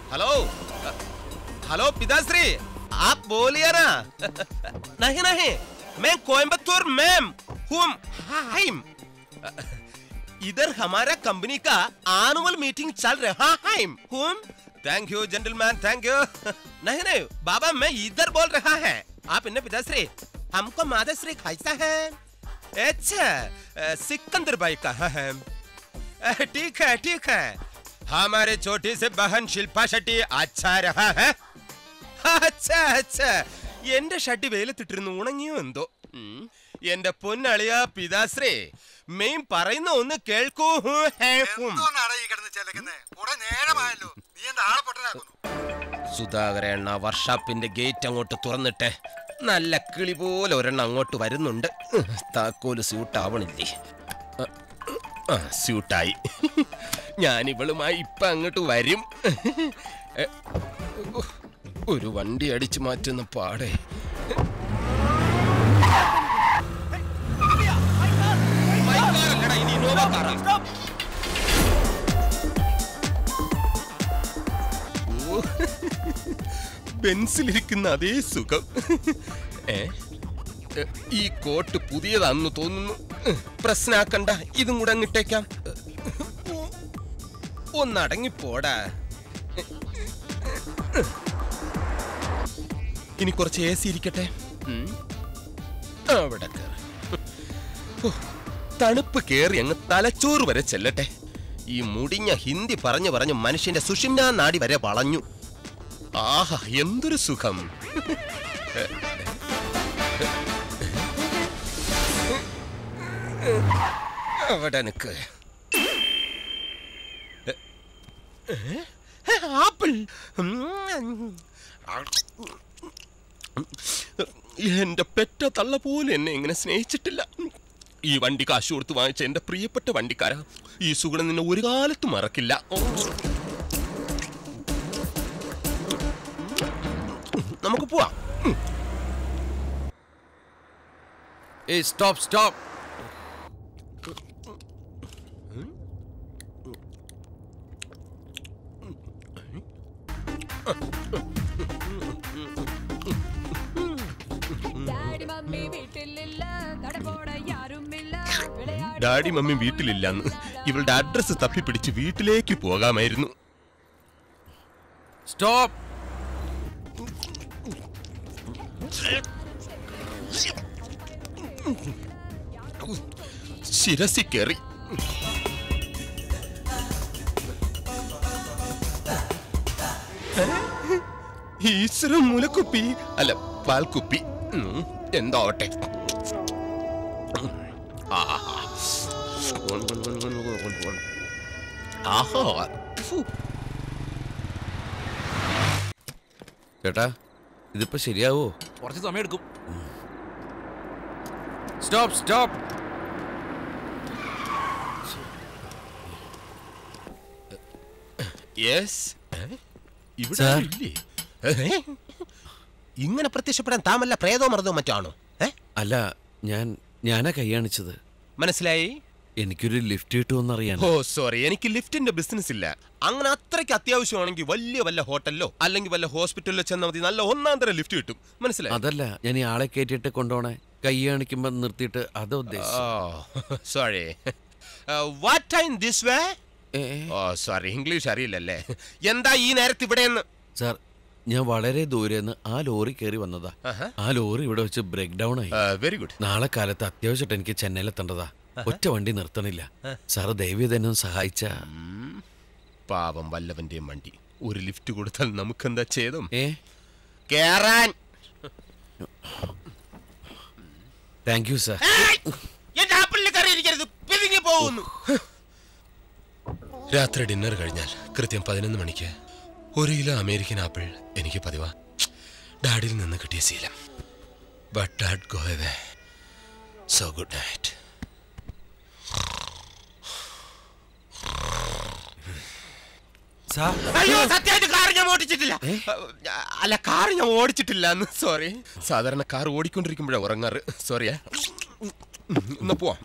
Hello hello पिताश्री आप बोलिए ना नहीं नहीं मैं कोयम्बतूर मैम हूँ हाइम इधर हमारा कंपनी का एनुअल मीटिंग चल रहा है हूँ thank you gentleman thank you नहीं नहीं बाबा मैं इधर बोल रहा है आप इन्हें पिताश्री हमको माताश्री खाइसा है अच्छा अ, सिकंदर भाई कहा है अ, ठीक है ठीक है हमारे छोटी से बहन शिल्पा शेट्टी अच्छा रहा है അച്ഛാ അച്ഛാ എന്റെ ഷട്ടി വെയിലത്തിട്ടിരുന്ന് ഉണങ്ങിയോ എന്തോ ഉം. എന്റെ പൊന്നളിയ പിതാശ്രീ മെയിൻ പറയുന്ന ഒന്ന് കേൾക്കൂ ഹൂ, ഹേ, ഹും. എന്തോന്നാടാ ഈ കിടന്ന് ചെലക്കുന്നേ കുറെ നേരമായല്ലോ നീ എന്താ ആളെ പൊട്ടനാക്കുന്നു സുധാകരണ്ണ വർഷാപ്പിന്റെ ഗേറ്റ് അങ്ങോട്ട് തുറന്നിട്ടെ നല്ല കിളി പോലെ ഒരെണ്ണം അങ്ങോട്ട് വരുന്നുണ്ട് ഉം, താക്കോല് സ്യൂട്ടാവണില്ലേ അ, ആ സ്യൂട്ടായി ഞാൻ ഇവളുമായി ഇപ്പൊ അങ്ങോട്ട് വരും എ, ഉഹ്, ഒരു വണ്ടി അടിച്ചു മാറ്റുന്ന പാടെ മൈക്കാറല്ലടാ, ഇനി ഇന്നോവ കാറാ. ഓ, ബെൻസിലിരിക്കുന്ന അതേ സുഖം ഏ എ, ഈ കോട്ട് പുതിയതാണെന്ന് തോന്നുന്നു പ്രശ്നാക്കണ്ട ഇതും കൂടെ അങ്ങിട്ടേക്കാം ഒന്നടങ്ങിപ്പോടാ ഇനി കുറച്ച് എ സി ഇരിക്കട്ടെ ഉം. അവിടെ കേറ്. ഹോ, തണുപ്പ് കേറി അങ്ങ് തലച്ചോറ് വരെ ചെല്ലട്ടെ ഈ മുടിഞ്ഞ ഹിന്ദി പറഞ്ഞു പറഞ്ഞു മനുഷ്യന്റെ സുഷിമ്നാ നാടി വരെ വളഞ്ഞു ആഹാ എന്തൊരു സുഖം അവിടെ നിക്ക് ആപ്പിൾ എന്റെ പെറ്റ തള്ള പോലെ എന്നെ ഇങ്ങനെ സ്നേഹിച്ചിട്ടില്ല ഈ വണ്ടി കാശ് കൊടുത്ത് വാങ്ങിച്ച എന്റെ പ്രിയപ്പെട്ട വണ്ടിക്കാരാ ഈ സുഗുണം നിന്നെ ഒരു കാലത്തും മറക്കില്ല ഓ. നമുക്ക് പോവാം ഏയ് സ്റ്റോപ്പ് സ്റ്റോപ്പ് ഡാഡി മമ്മി വീട്ടിലില്ല കടപോട യാരുമില്ല വിളയാടി ഡാഡി മമ്മി വീട്ടിലില്ലെന്ന് ഇവളുടെ അഡ്രസ്സ് തപ്പിപ്പിടിച്ച് വീട്ടിലേക്ക് പോകാമായിരുന്നു സ്റ്റോപ്പ് ശിരസി കയറി ഈശ്വര മുലക്കുപ്പി അല്ല പാൽക്കുപ്പി ഉം, എന്താവട്ടെ ആഹാ. ആഹാ ഫു. ചേട്ടാ ഇതിപ്പോ ശരിയാവോ കുറച്ച് സമയം എടുക്കും സ്റ്റോപ്പ് സ്റ്റോപ്പ് യെസ് ഇവിടെ Sir. ആരും ഇല്ലേ? ഏ? ഇങ്ങനെ പ്രത്യക്ഷപ്പെടാൻ താമല്ല പ്രേതോ മർദ്ദോ മറ്റാണോ ഏ അല്ല ഞാൻ ഞാനാ കൈയാണിച്ചത് മനസ്സിലായി എനിക്കൊരു ലിഫ്റ്റ് കിട്ടുമെന്നറിയാൻ ഓ സോറി എനിക്ക് ലിഫ്റ്റിന്റെ ബിസിനസ് ഇല്ല അങ്ങനെ അത്രയ്ക്ക് അത്യാവശ്യമാണെങ്കിൽ വലിയ വല്ല ഹോട്ടലിലോ അല്ലെങ്കിൽ വല്ല ഹോസ്പിറ്റലിലോ ചെന്നാൽ മതി നല്ല ഒന്നാം തരം ലിഫ്റ്റ് കിട്ടും മനസ്സിലായി അതല്ല ഞാൻ ഈ ആളെ കയറ്റിയിട്ട് കൊണ്ടുപോണേ കൈ കാണിക്കുമ്പോ നിർത്തിയിട്ട് അതാ ഉദ്ദേശിച്ചു sorry what time this way ഏ, ഓ സോറി ഇംഗ്ലീഷ് അറിയില്ലല്ലേ എന്താ ഈ നേരത്ത് ഇവിടെയെന്ന് സാർ ഞാൻ വളരെ ദൂരെന്ന് ആ ലോറി കയറി വന്നതാ ആ ലോറി ഇവിടെ വെച്ച് ബ്രേക്ക് ഡൗൺ ആയി വെരി ഗുഡ് നാളെ കാലത്ത് അത്യാവശ്യമായിട്ട് എനിക്ക് ചെന്നൈയിലെത്തേണ്ടതാ ഒറ്റ വണ്ടി നിർത്തണില്ല സാറ് ദയവ് ചെയ്ത് എന്നെ ഒന്ന് സഹായിച്ച പാവം വല്ലവന്റെയും വണ്ടി ഒരു ലിഫ്റ്റ് കൊടുത്താൽ നമുക്കെന്താ ചെയ്തും ഏ കേറാൻ താങ്ക് യു സാർ എന്റെ ആപ്പിളിൽ കറിയിരിക്കരുത് പിരിഞ്ഞു പോകുന്നു രാത്രി ഡിന്നർ കഴിഞ്ഞാൽ കൃത്യം പതിനൊന്ന് മണിക്ക് ഒരു കിലോ അമേരിക്കൻ ആപ്പിൾ എനിക്ക് പതിവാ ഡാഡിയിൽ നിന്ന് കിട്ടിയ ശീലം but dad go away so good night sir അയ്യോ സത്യമായിട്ട് കാർ ഞാൻ ഓടിച്ചിട്ടില്ല അല്ല കാർ ഞാൻ ഓടിച്ചിട്ടില്ല എന്ന് സോറി സാധാരണ കാർ ഓടിക്കൊണ്ടിരിക്കുമ്പോഴാണ് ഉറങ്ങാറ് സോറിയാ എന്നാ പോവാം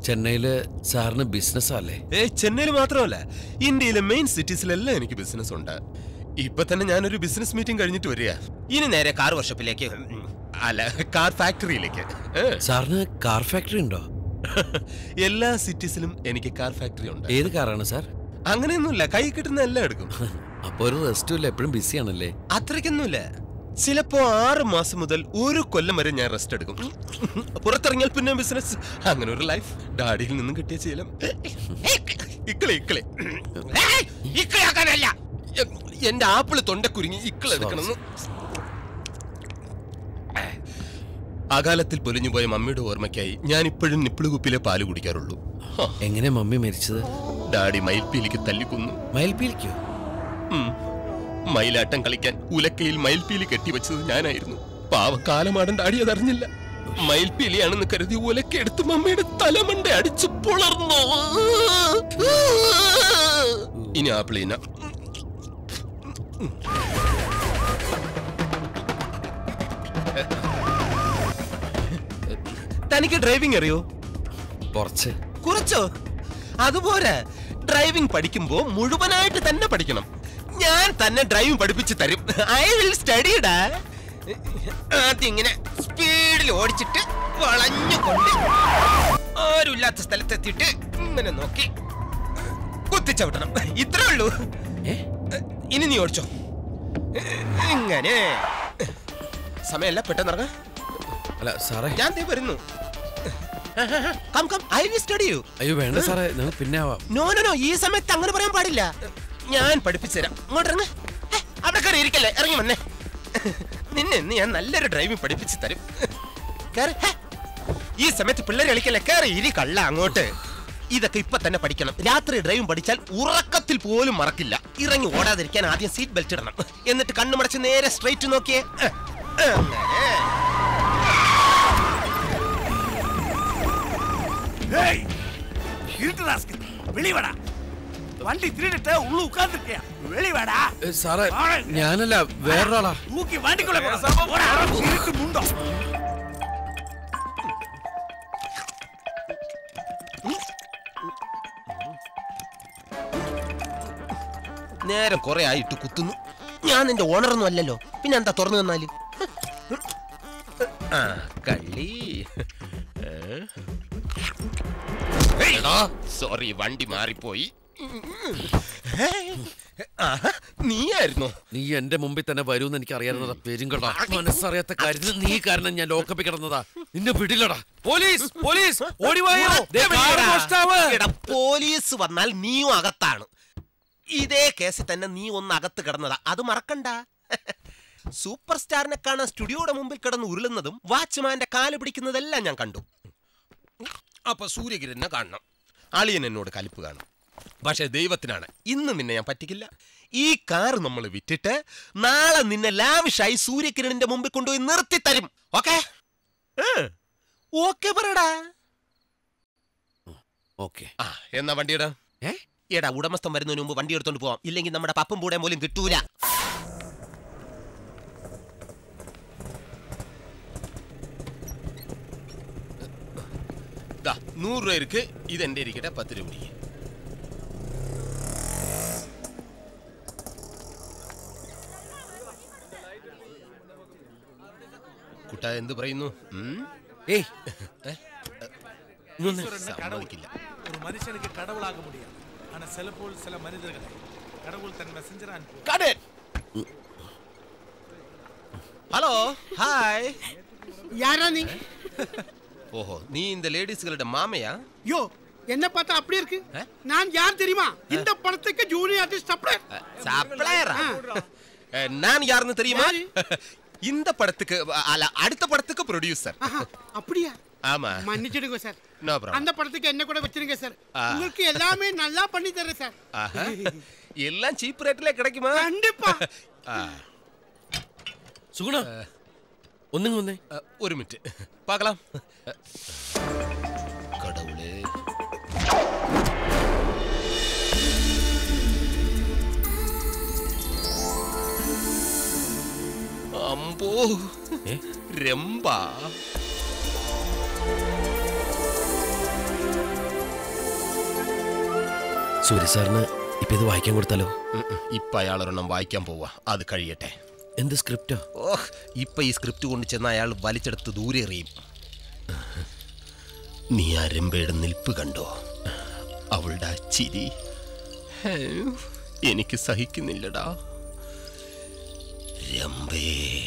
ചെന്നൈയില് സാറിന് ബിസിനസ് അല്ലേ ഏ ചെന്നൈയിൽ മാത്രമല്ല ഇന്ത്യയിലെ മെയിൻ സിറ്റീസിലെല്ലാം എനിക്ക് ബിസിനസ് ഉണ്ട് ഇപ്പൊ തന്നെ ഞാനൊരു ബിസിനസ് മീറ്റിംഗ് കഴിഞ്ഞിട്ട് വരിക ഇനി നേരെ കാർ വർഷപ്പിലേക്ക് ഉം, അല്ല കാർ ഫാക്ടറിയിലേക്ക് ഏ. സാറിന് കാർ ഫാക്ടറി ഉണ്ടോ എല്ലാ സിറ്റീസിലും എനിക്ക് കാർ ഫാക്ടറി ഉണ്ട് ഏത് കാറാണ് സാർ അങ്ങനെയൊന്നുമില്ല കൈ കിട്ടുന്ന എല്ലാം എടുക്കും അപ്പൊ ഒരു റെസ്റ്റും ഇല്ല എപ്പോഴും ബിസി ആണല്ലേ അത്രയ്ക്കൊന്നുമില്ല ചിലപ്പോ ആറ് മാസം മുതൽ ഒരു കൊല്ലം വരെ ഞാൻ റെസ്റ്റ് എടുക്കും പുറത്തിറങ്ങിയാൽ പിന്നെ ബിസിനസ് അങ്ങനെ ഒരു ലൈഫ് ഡാഡിയിൽ നിന്നും കിട്ടിയ ശീലം ഇക്കളെ ഇക്കളെ ഏയ്, ഇക്കളയാക്കാനല്ല എ- എന്റെ ആപ്പിള് തൊണ്ട കുരുങ്ങി ഇക്കള എടുക്കണമെന്ന് അകാലത്തിൽ പൊലിഞ്ഞുപോയ മമ്മിയുടെ ഓർമ്മയ്ക്കായി ഞാൻ ഇപ്പോഴും നിപ്പിള് കുപ്പിലെ പാല് കുടിക്കാറുള്ളൂ ഹ, എങ്ങനെ മമ്മി മരിച്ചത് ഡാഡി മയിൽപ്പീലിക്ക് തല്ലിക്കൊന്നു മയിൽപ്പീലിക്കോ ഉം. മയിലാട്ടം കളിക്കാൻ ഉലക്കയിൽ മയിൽപ്പീലി കെട്ടിവെച്ചത് ഞാനായിരുന്നു പാവക്കാലമാടൻ ഡാഡി അതറിഞ്ഞില്ല മയിൽപ്പീലിയാണെന്ന് കരുതി ഉലക്ക എടുത്ത് മമ്മയുടെ തലമണ്ട അടിച്ചു പുളർന്നു ഇനി ആപ്പിളീന തനിക്ക് ഡ്രൈവിംഗ് അറിയോ കുറച്ച് കുറച്ചോ അതുപോലെ ഡ്രൈവിംഗ് പഠിക്കുമ്പോ മുഴുവനായിട്ട് തന്നെ പഠിക്കണം ഞാൻ തന്നെ ഡ്രൈവിംഗ് പഠിപ്പിച്ച് തരും ഐ വിൽ സ്റ്റഡിടാ ആദ്യം ഇങ്ങനെ സ്പീഡിൽ ഓടിച്ചിട്ട് വളഞ്ഞു കൊണ്ട് ആരുമില്ലാത്ത സ്ഥലത്തെത്തിയിട്ട് ഇങ്ങനെ നോക്കി കുത്തിച്ചവിട്ടണം ഇത്രേ ഉള്ളൂ ഏ ഇനി നീ ഓടിച്ചോ ഇങ്ങനെ സമയമല്ല പെട്ടെന്നിറങ്ങാം അല്ല സാറേ ഞാൻ ദേ വരുന്നു come come I will study you അയ്യോ വേണ്ട സാറേ നിങ്ങൾ പിന്നെ ആവാം നോ നോ നോ ഈ സമയത്ത് അങ്ങനെ പറയാൻ പാടില്ല ഞാൻ പഠിപ്പിച്ചു തരാം ഇങ്ങോട്ട് ഇറങ്ങ് ഹേ, അവിടെ കയറി ഇരിക്കല്ലേ ഇറങ്ങി വന്നേ നിന്നെ ഇന്ന് ഞാൻ നല്ലൊരു ഡ്രൈവിംഗ് പഠിപ്പിച്ചു തരും കേറ്, ഹേ. ഈ സമയത്ത് പിള്ളേർ കളിക്കല്ലേ കയറി ഇരി കള്ള അങ്ങോട്ട് ഇതൊക്കെ ഇപ്പൊ തന്നെ പഠിക്കണം രാത്രി ഡ്രൈവിംഗ് പഠിച്ചാൽ ഉറക്കത്തിൽ പോലും മറക്കില്ല ഇറങ്ങി ഓടാതിരിക്കാൻ ആദ്യം സീറ്റ് ബെൽറ്റ് ഇടണം എന്നിട്ട് കണ്ണുമടച്ച് നേരെ സ്ട്രൈറ്റ് നോക്കിയേ അങ്ങനെ ஏய் இருட்டு ராஸ்க்கு வெளிவடா வண்டி திருடிட்டு உள்ள உட்கார்ந்துருக்கியா வெளிவாடா ഏ, സാറേ ഞാനല്ല വേറൊരാളാ தூக்கி வண்டிக்குள்ள போடா. போடா இருட்டு முண்டோ നേരം കുറെ ആയിട്ട് കുത്തുന്നു ഞാൻ നിന്റെ ഓണറൊന്നും അല്ലല്ലോ പിന്നെ എന്താ തുറന്നു തന്നാല് ആ കള്ളി സോറി വണ്ടി മാറിപ്പോയി ആഹാ, നീയായിരുന്നോ നീ എന്റെ മുമ്പിൽ തന്നെ വരുമെന്ന് എനിക്ക് അറിയാവുന്നതാ പെരുങ്കടാ മനസ്സറിയാത്ത കാര്യത്തിൽ നീ കാരണം ഞാൻ ലോക്കപ്പിൽ കിടന്നതാ നിന്നെ വിടില്ലടാ പോലീസ് പോലീസ് ഓടിവായോ ദേ കാറ് മോഷ്ടാവ്. എടാ, പോലീസ് വന്നാൽ നീയും അകത്താണ് ഇതേ കേസിൽ തന്നെ നീ ഒന്ന് അകത്ത് കിടന്നതാ അത് മറക്കണ്ട സൂപ്പർ സ്റ്റാറിനെ കാണാൻ സ്റ്റുഡിയോയുടെ മുമ്പിൽ കിടന്ന് ഉരുളുന്നതും വാച്ച്മാന്റെ കാല് പിടിക്കുന്നതെല്ലാം ഞാൻ കണ്ടു അപ്പൊ സൂര്യകിരനെ കാണണം അളിയൻ എന്നോട് കലിപ്പ് കാണും പക്ഷെ ദൈവത്തിനാണ് ഇന്ന് നിന്നെ ഞാൻ പറ്റിക്കില്ല ഈ കാർ നമ്മൾ വിറ്റിട്ട് നാളെ നിന്നെ ലാവിഷായി സൂര്യകിരണിന്റെ മുമ്പിൽ കൊണ്ടുപോയി നിർത്തി തരും ഓക്കെ ഓക്കെ പറയടാ ഓക്കെ ആ എന്നാ വണ്ടിയുടെ ഏ എടാ ഉടമസ്ഥൻ വരുന്നതിന് മുമ്പ് വണ്ടി എടുത്തോണ്ട് പോവാം ഇല്ലെങ്കിൽ നമ്മുടെ പപ്പും പൂടെ പോലും കിട്ടൂല ദാ, നൂറ് രൂപ ഇருக்கு ഇത് എന്റെ ഇരിക്കട്ടെ പത്ത് രൂപ പിടിക്ക്. കുട്ടാ എന്ത് പറയുന്നു ഉം? ഏയ് ഇങ്ങൊന്ന്. സമ്മതിക്കില്ല ஒரு மனுஷனுக்கு கடவுளாக முடியாது ஆனா சிலப்போல் சில மனிதர்களை கடவுள் தன் மெசஞ்சரா அனுப்புவார் Cut it! ഹലോ ഹായ് யாரா நீ ஓஹோ நீ இந்த லேடிஸ்களோட மாமையா யோ என்ன பார்த்தா அப்படி இருக்கு ஆ? நான் யார் தெரியுமா இந்த படத்துக்கு ஜூனியர் ஆர்டிஸ்ட் சப்ளையர் சப்ளையரா நான் யாருன்னு தெரியுமா யாரு? இந்த படத்துக்கு அல்ல அடுத்த படத்துக்கு ப்ரொடியூசர் ஆஹா, அப்படியா ஆமா மன்னிச்சிடுங்க சார் நோ ப்ராப்ளம் அந்த படத்துக்கு என்ன கூட வச்சிருங்க சார் ஆ. உங்களுக்கு எல்லாமே நல்லா பண்ணி தரேன் சார் ஆஹா. எல்லாம் சீப் ரேட்ல கிடைக்குமா கண்டிப்பா ആ, സുഗുണ ഒന്നിങ്ങ് വന്നേ ആ, ഒരു മിനിറ്റ് பார்க்கலாம் கடவுளே അമ്പോ ഏ? രംഭ സൂര്യ സാറിന് ഇപ്പൊ ഇത് വായിക്കാൻ കൊടുത്താലോ ഉം, ഉം. ഇപ്പൊ അയാൾ ഒരെണ്ണം വായിക്കാൻ പോവാ അത് കഴിയട്ടെ എന്ത് സ്ക്രിപ്റ്റോ ഓഹ് ഇപ്പൊ ഈ സ്ക്രിപ്റ്റ് കൊണ്ട് ചെന്ന് അയാൾ വലിച്ചെടുത്ത് ദൂരെ എറിയും നീ ആ രംബയുടെ നിൽപ്പ് കണ്ടോ അവളുടെ ആ ചിരി ഹേ, എനിക്ക് സഹിക്കുന്നില്ലടാ രംബേ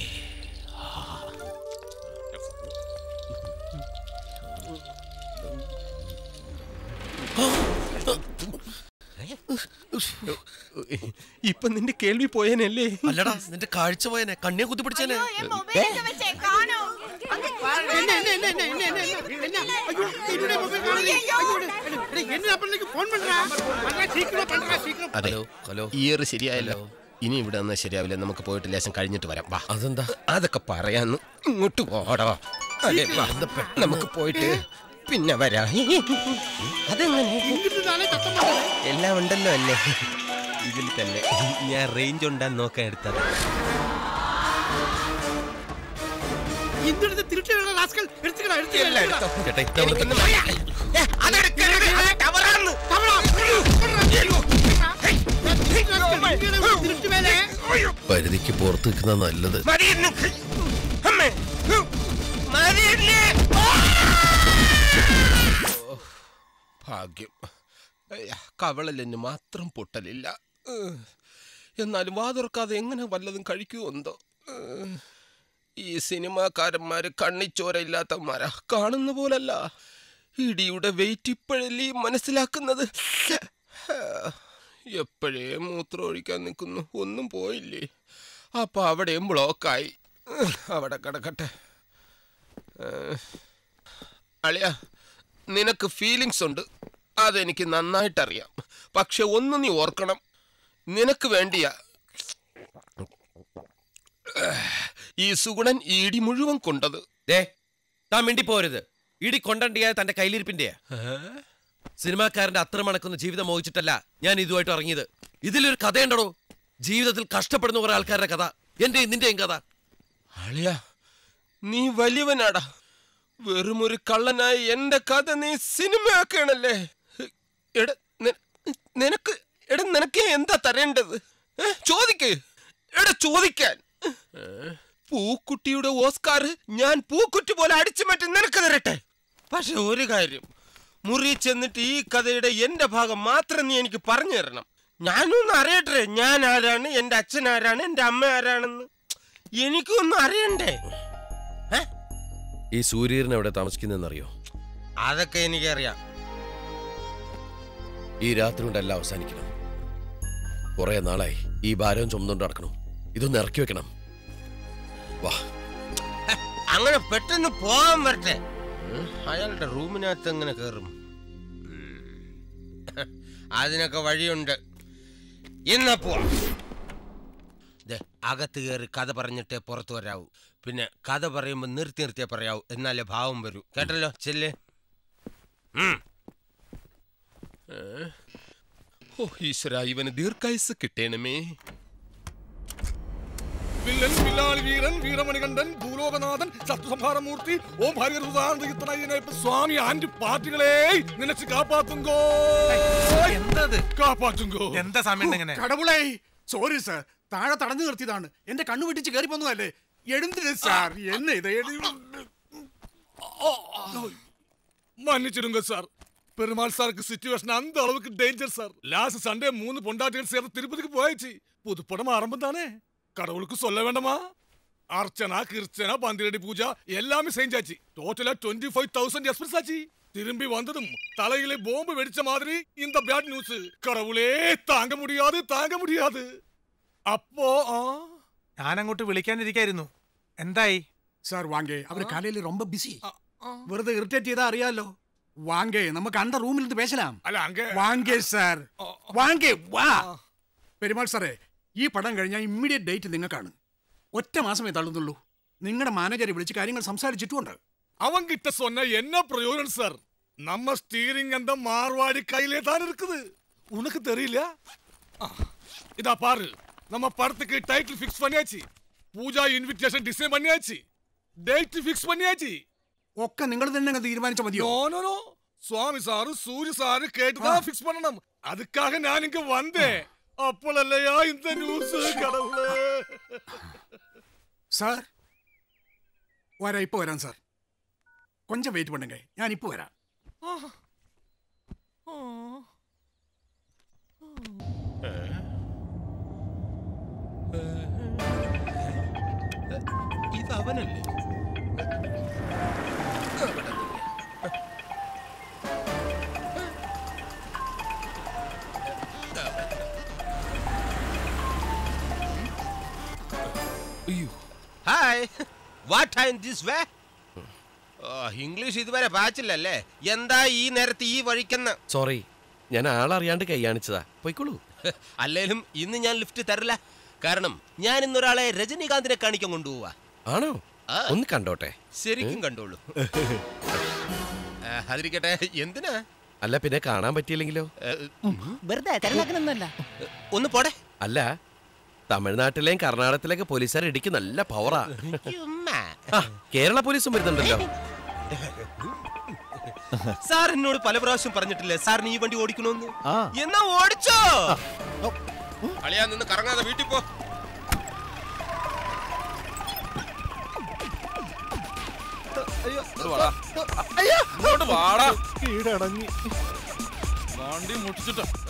ഇപ്പൊ നിന്റെ കേൾവി പോയനല്ലേ അല്ലടാ നിന്റെ കാഴ്ച പോയനെ കണ്ണിയെ കുത്തി പിടിച്ചേനെ എന്നെ, എന്നെ, എന്നെ, എന്നെ, എന്നെ, എന്നെ, എന്നെ, എന്നെ, അയ്യോ, என்னுடைய mobile காணுது. ஐயோ, டேய், என்ன அப்பனுக்கு phone பண்றா? பண்றா, சீக்கிரம் பண்றா, சீக்கிரம். അതെ ഹലോ ഹലോ ഇയർ ശരിയായല്ലോ ഇനി ഇവിടെ നിന്ന് ശരിയാവില്ല നമുക്ക് പോയിട്ട് ലേശം കഴിഞ്ഞിട്ട് വരാം വാ അതെന്താ അതൊക്കെ പറയാന്ന് ഇങ്ങോട്ട് പോടാ അതെ വാ നമുക്ക് പോയിട്ട് പിന്നെ വരാം അതെങ്ങനെ இங்கிட்டுதானே சத்தம் பண்றது? എല്ലാം ഉണ്ടല്ലോ അല്ലേ ഇതിൽ തന്നെ ഞാൻ റേഞ്ച് ഉണ്ടാന്ന് നോക്കാൻ എടുത്തത് இந்த இடத்தை திருட்டு வேலை ராஸ்கல். எடுத்துக்கடா, எடுத்துக்கடா, எடுத்துக்கடா. ചേട്ടാ ഇത്തവണ എനിക്കൊന്നും വയ്യ. ഏ, അതെടുക്കരുത്. അത് ടവറാണ്. தவறா, ஐயோ, பண்றா, ஐயோ, பண்றா. நான் திருட்டு ராஸ்கல், இங்கே ஒரு திருட்டு வேலை. പരിധിക്ക് പുറത്ത് നിൽക്കുന്ന നല്ലത് മതി നിനക്ക്. അമ്മേ. മതി എന്നെ. ഓ, ഭാഗ്യം അയ്യ, കവളലിന് മാത്രം പൊട്ടലില്ല ഏഹ്. എന്നാലും വാതുറക്കാതെ എങ്ങനെ വല്ലതും കഴിക്കുമെന്തോ ഏഹ്. ഈ സിനിമാക്കാരന്മാര് കണ്ണിച്ചോരയില്ലാത്തവന്മാരാ കാണുന്ന പോലല്ല ഇടിയുടെ വെയിറ്റ് ഇപ്പോഴല്ലേ ഈ മനസ്സിലാക്കുന്നത് എപ്പോഴേ മൂത്രം ഒഴിക്കാൻ നിൽക്കുന്നു ഒന്നും പോയില്ലേ അപ്പൊ അവിടെയും ബ്ലോക്കായി ഏഹ്, അവിടെ കിടക്കട്ടെ ഏഹ്. അളിയ നിനക്ക് ഫീലിങ്സ് ഉണ്ട് അതെനിക്ക് നന്നായിട്ടറിയാം പക്ഷെ ഒന്ന് നീ ഓർക്കണം നിനക്ക് വേണ്ടിയാ ഈ സുഗുണൻ ഈ ഇടി മുഴുവൻ കൊണ്ടത് ദേ താൻ മിണ്ടി പോരുത് ഇടി കൊണ്ടണ്ടിയായ തന്റെ കയ്യിലിരിപ്പിന്റെയാ സിനിമാക്കാരന്റെ അത്ര മണക്കുന്ന ജീവിതം മോഹിച്ചിട്ടല്ല ഞാൻ ഇതുമായിട്ട് ഇറങ്ങിയത് ഇതിലൊരു കഥയുണ്ടോ ജീവിതത്തിൽ കഷ്ടപ്പെടുന്ന കുറെ ആൾക്കാരുടെ കഥ എന്റെയും നിന്റെയും കഥ അളിയ നീ വലിയവനാടാ വെറുമൊരു കള്ളനായ എന്റെ കഥ നീ സിനിമയാക്കണല്ലേ എട നി- നിനക്ക് എട നിനക്ക് എന്താ തരേണ്ടത് ഏ? ചോദിക്ക് എട ചോദിക്കാൻ ഏ? പൂക്കുട്ടിയുടെ ഓസ്കാർ ഞാൻ പൂക്കുറ്റി പോലെ അടിച്ചു മാറ്റി നിനക്ക് തരട്ടെ പക്ഷെ ഒരു കാര്യം മുറി ചെന്നിട്ട് ഈ കഥയുടെ എന്റെ ഭാഗം മാത്രം നീ എനിക്ക് പറഞ്ഞു തരണം ഞാനൊന്ന് അറിയട്ടെ ഞാൻ ആരാണ് എന്റെ അച്ഛൻ ആരാണ് എന്റെ അമ്മ ആരാണെന്ന് എനിക്കൊന്നും അറിയണ്ടേ ഏ? ഈ സൂര്യൻ എവിടെ താമസിക്കുന്നതെന്നറിയോ അതൊക്കെ എനിക്കറിയാം ഈ രാത്രി കൊണ്ട് എല്ലാം അവസാനിക്കണം കുറെ നാളായി ഈ ഭാരം ചുമന്നുകൊണ്ട് നടക്കണം ഇതൊന്ന് ഇറക്കി വെക്കണം വാ അങ്ങനെ പെട്ടെന്ന് പോകാൻ വരട്ടെ ഉം, അയാളുടെ റൂമിനകത്ത് എങ്ങനെ കയറും ഉം. അതിനൊക്കെ വഴിയുണ്ട് എന്നാ പോവാം ദേ, അകത്ത് കയറി കഥ പറഞ്ഞിട്ടേ പുറത്തു വരാവൂ പിന്നെ കഥ പറയുമ്പോൾ നിർത്തി നിർത്തിയേ പറയാവൂ എന്നാലേ ഭാവം വരൂ കേട്ടല്ലോ ചെല്ലേ ഉം. ഏ? ഓ ഈശ്വര ഇവന് ദീർഘായുസ് കിട്ടേണമേ വില്ലൻ വില്ലാളി വീരൻ വീരമണികണ്ഠൻ ഭൂലോകനാഥൻ സത്യസംഹാരമൂർത്തി ഓം ഹരിഹൃദാനയുക്തനായ സ്വാമി ആൻഡ് പാർട്ടികളെ നിനച്ച് കാപ്പാത്തുങ്കോ എന്തത് കാപ്പാത്തുങ്കോ എന്താ സമയം ഇങ്ങനെ கடவுளே സോറി സാർ താഴെ തടഞ്ഞു നിർത്തിയതാണ് എന്റെ കണ്ണു വെട്ടിച്ച് കയറി പോന്നതല്ലേ എഴുന്നില്ല സാർ എന്നെ ഇത് എഴു- மன்னிச்சிடுங்க சார் பெருமாள் சாருக்கு சிச்சுவேஷன் அந்த அளவுக்கு டேஞ்சர் சார் லாஸ்ட் சண்டே மூணு பொண்டாட்டிகள் சேர்ந்து திருப்பதிக்கு போயிடுச்சு புது படம் ஆரம்பம் தானே கடவுளுக்கு சொல்ல வேண்டாமா அர்ச்சனா கிருச்சனா பந்திரடி பூஜா எல்லாமே செஞ்சாச்சு டோட்டலா டுவெண்ட்டி ஃபைவ் தௌசண்ட் எக்ஸ்பிரஸ் ஆச்சு திரும்பி வந்ததும் தலையிலே போம்பு வெடிச்ச மாதிரி இந்த பேட் நியூஸ் கடவுளே தாங்க முடியாது தாங்க முடியாது அப்போ ஆ ഞാൻ അങ്ങോട്ട് വിളിക്കാനിരിക്കായിരുന്നു എന്തായി സാർ വാങ്കേ അവര് കാലയിൽ ரொம்ப ബിസി വെറുതെ ഇറിറ്റേറ്റ് ചെയ്താ അറിയാലോ വാങ്കേ നമുക്ക് അണ്ട റൂമിൽ നിന്ന് പേശലാം அல்ல அங்க വാങ്കേ സാർ വാങ്കേ വാ പെരുമാൾ സാറേ ഈ പടം കഴിഞ്ഞാൽ ഇമ്മീഡിയറ്റ് ഡേറ്റ് നിങ്ങൾക്കാണ് ഒറ്റ മാസമേ തള്ളുന്നുള്ളൂ നിങ്ങളുടെ മാനേജറെ വിളിച്ച് കാര്യങ്ങൾ സംസാരിച്ചിട്ടുമുണ്ട് அவங்கிட்ட சொன்ன என்ன பிரயோஜனம் சார் நம்ம ஸ்டீரிங் அந்த மார்வாடி கையிலே தான் இருக்குது உனக்கு தெரியல ஆ, இதா பாரு நம்ம படத்துக்கு டைட்டில் ஃபிக்ஸ் பண்ணியாச்சு பூஜா இன்விடேஷன் டிசைன் பண்ணியாச்சு டேட் ஃபிக்ஸ் பண்ணியாச்சு ഒക്കെ നിങ്ങൾ തന്നെ അങ്ങ് തീരുമാനിച്ച മതിയോ no no no Swami sir Surya sir கேட்டுதான் ஃபிக்ஸ் பண்ணணும் அதுக்காக நான் இங்க வந்தேன் அப்பளல்லையா இந்த நியூஸ் கடவுளே സാർ വരാം ഇപ്പോൾ വരാം സാർ കൊഞ്ചം വെയിറ്റ് പണ്ണുങ്ക ഞാൻ ഇപ്പോൾ വരാം ഇത് അവനല്ലേ hi what time this way English ഇതുവരെ പാച്ചില്ലല്ലേ എന്താ ഈ നേരത്തെ ഈ വഴിക്കെന്ന് സോറി ഞാൻ ആളറിയാണ്ട് കൈയാണിച്ചതാ പോയിക്കോളൂ അല്ലേലും ഇന്ന് ഞാൻ ലിഫ്റ്റ് തരില്ല കാരണം ഞാൻ ഇന്നൊരാളെ രജനീകാന്തിനെ കാണിക്കാൻ കൊണ്ടുപോവാ ആണോ ആ. ഒന്ന് കണ്ടോട്ടെ ശരിക്കും കണ്ടോളൂ ആ, അതിരിക്കട്ടെ എന്തിനാ അല്ല പിന്നെ കാണാൻ പറ്റിയില്ലെങ്കിലോ ഏ, വെറുതെ തിരഞ്ഞെടുക്കണമെന്നല്ല ഒന്ന് പോടെ അല്ല തമിഴ്നാട്ടിലെയും കർണാടകത്തിലേക്ക് പോലീസുകാർ ഇടിക്ക് നല്ല പവറാ ഉമ്മാ. ആ, കേരള പോലീസും വരുന്നുണ്ടല്ലോ സാർ എന്നോട് പല പ്രാവശ്യം പറഞ്ഞിട്ടില്ലേ സാറിന് ഈ വണ്ടി ഓടിക്കണമെന്ന് ആ. എന്നാ ഓടിച്ചോ അളിയാ നിന്ന് കറങ്ങാതെ വീട്ടിൽ പോ ഇങ്ങോട്ട് വാടാ കീഴടങ്ങി വണ്ടി മുട്ടിച്ചിട്ടാ